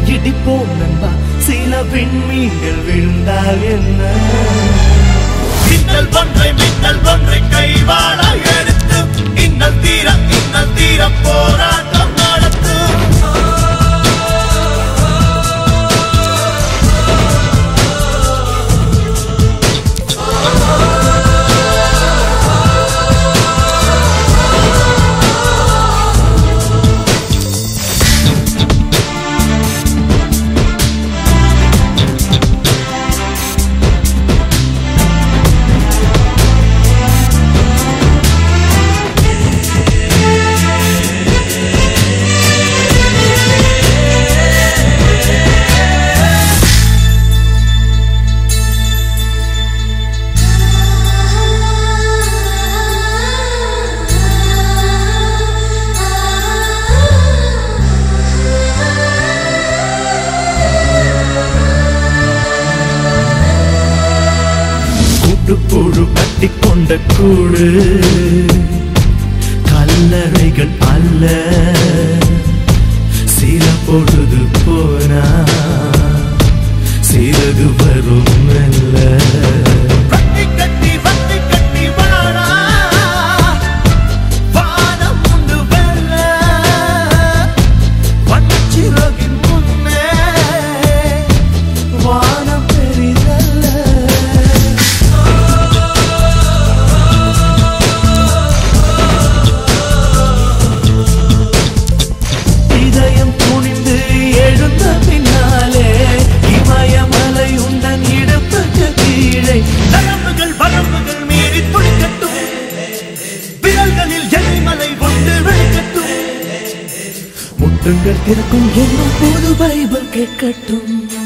இடிப்போம் நண்பா சில விண்மீன்கள் விழுந்தால் என்ன மின்னல் ஒன்றை மின்னல் ஒன்றை கைவாள எடுத்து இன்னல் தீர இன்னல் தீர போராட்டம் நடத்தும் கூட்டுப்புழு கட்டிக்கொண்ட கூடு கல்லறைகள் அல்ல சில பொழுது போனா சிறகு வரும் மெல்ல வட்டி கட்டி வட்டி கட்டி வாழா வானம் உண்டு வெல்ல வண்ணச்சிறகின் முன்னே வானம் பெரிதல்ல இதயம் துணிந்து எழுந்த பின்னாலே இமயமலை உந்தன் இடுப்புக்கு கீழே நரம்புகள் வரம்புகள் மீறி துடிக்கட்டும் விரல்களில் எரிமலை ஒன்று வெடிக்கட்டும் முட்டுங்கள் திறக்கும் என்னும் புது பைபிள் கேட்கட்டும்